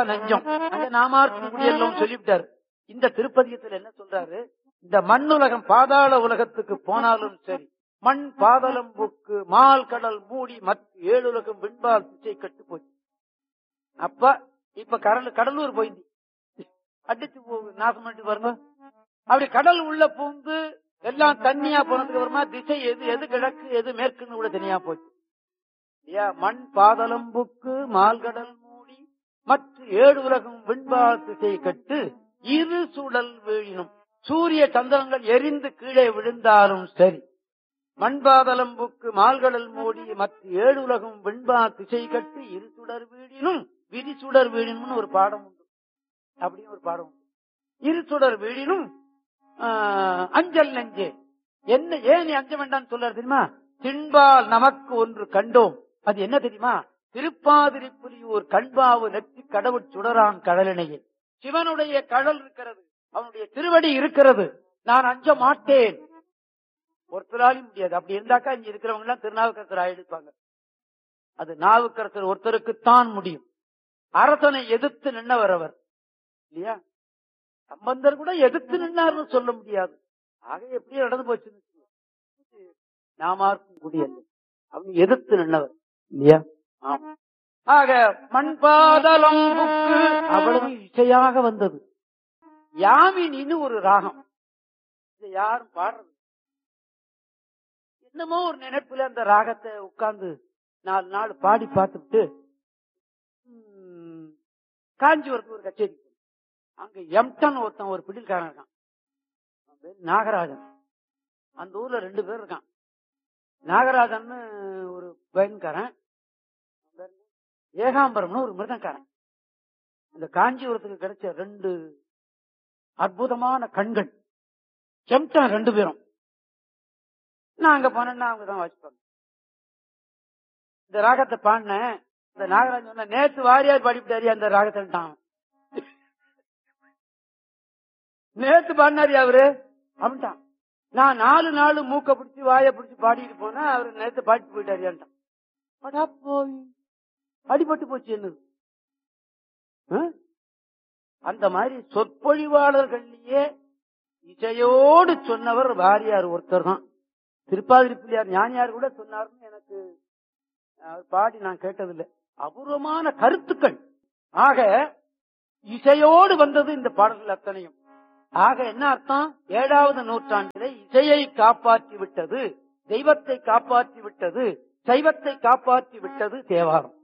நஞ்சம் அங்க நாமார்க்கும் குடியெல்லாம் சொல்லிவிட்டாரு இந்த திருப்பதியத்துல என்ன சொல்றாரு இந்த மண்ணுலகம் பாதாள உலகத்துக்கு போனாலும் சரி மண் பாதலம்புக்கு மால் கடல் மூடி மற்ற ஏழுலகம் விண்பால் திசை கட்டு போச்சு அப்ப இப்ப கடல் கடலூர் போயிந்தி அடிச்சு போ- நாசம் பண்ணிட்டு பாருங்க அப்படி கடல் உள்ள பூந்து எல்லாம் தண்ணியா போனதுக்கு அப்புறமா திசை எது எது கிழக்கு எது மேற்குன்னு கூட தனியா போச்சு இல்லையா மண் பாதலம்புக்கு மால்கடல் மூடி மற்ற ஏழு உலகம் விண்பால் திசை கட்டு இரு சுடல் வீழினும் சூரிய சந்திரங்கள் எரிந்து கீழே விழுந்தாலும் சரி மண்பாதலம்புக்கு மால்கடல் மூடி மற்ற ஏழு உலகம் வெண்பா திசை கட்டு இரு சுடர் வீடினும் விரி சுடர் வீடினும்னு ஒரு பாடம் உண்டு அப்படின்னு ஒரு பாடம் உண்டு இரு சுடர் வீடினும் ஆஹ், அஞ்சல் நெஞ்சே என்ன ஏன் நீ அஞ்ச வேண்டாம்னு சொல்றாரு தெரியுமா திண்பால் நமக்கு ஒன்று கண்டோம் அது என்ன தெரியுமா திருப்பாதிரிப்புலியூர் கண்பாவு நெற்றி கடவுள் சுடரான் கடலினையில் சிவனுடைய கடல் இருக்கிறது அவனுடைய திருவடி இருக்கிறது நான் அஞ்ச மாட்டேன் ஒருத்தராலையும் முடியாது அப்படி இருந்தாக்கா இங்க இருக்கிறவங்க எல்லாம் திருநாவுக்கரசர் ஆயிடுப்பாங்க அது நாவுக்கரசர் ஒருத்தருக்குத்தான் முடியும் அரசனை எதிர்த்து நின்னவர் அவர் இல்லையா சம்பந்தர் கூட எதிர்த்து நின்னார்னு சொல்ல முடியாது ஆக எப்படியோ நடந்து போச்சு நாமார்க்கும் குடியல்ல அவங்க எதிர்த்து நின்னவர் இல்லையா ஆமா ஆக மண்பாதலம் புக்கு அவ்வளவு இசையாக வந்தது யாமினின்னு ஒரு ராகம் இதை யாரும் பாடுறது என்னமோ ஒரு நினைப்புல அந்த ராகத்தை உட்கார்ந்து நாலு நாள் பாடி பார்த்துட்டு ம், காஞ்சிபுரத்துக்கு ஒரு கச்சேரி போனோம். அங்க எம்டன் ஒருத்தன் ஒரு பிடில்காரன் இருக்கான் அவன் பேரு நாகராஜன் அந்த ஊர்ல ரெண்டு பேர் இருக்கான் நாகராஜன் ஒரு பயன்காரன் அவன் பேரு என்ன? ஏகாம்பரம்னு ஒரு மிருதங்காரன் இந்த காஞ்சிபுரத்துக்கு கிடைச்ச ரெண்டு அற்புதமான கண்கள் செம்டன் ரெண்டு பேரும் நான் அங்க போனேன்னா அவங்க தான் வாசிப்பாங்க இந்த ராகத்தை பாடினேன் இந்த நாகராஜன் சொன்ன நேத்து வாரியார் பாடிவிட்டாரு அந்த ராகத்தான் நேத்து பாடினாரு அவரு அப்படின்ட்டான் நான் நாலு நாள் மூக்க பிடிச்சி வாய பிடிச்சி பாடிட்டு போனா அவரு நேத்து பாடிட்டு போயிட்டாரியான்ட்டான் அடா போய் அடிபட்டு போச்சு என்னது ஆ? அந்த மாதிரி சொற்பொழிவாளர்கள்லயே இசையோடு சொன்னவர் வாரியார் ஒருத்தர் தான் திருப்பாதிரி பிள்ளையார் ஞானியார் கூட சொன்னார்னு எனக்கு அவர் பாடி நான் கேட்டதில்லை அபூர்வமான கருத்துக்கள் ஆக இசையோடு வந்தது இந்த பாடல்கள் அத்தனையும் ஆக என்ன அர்த்தம் ஏழாவது நூற்றாண்டிலே இசையை காப்பாற்றி விட்டது தெய்வத்தை காப்பாற்றி விட்டது சைவத்தை காப்பாற்றி விட்டது தேவாரம்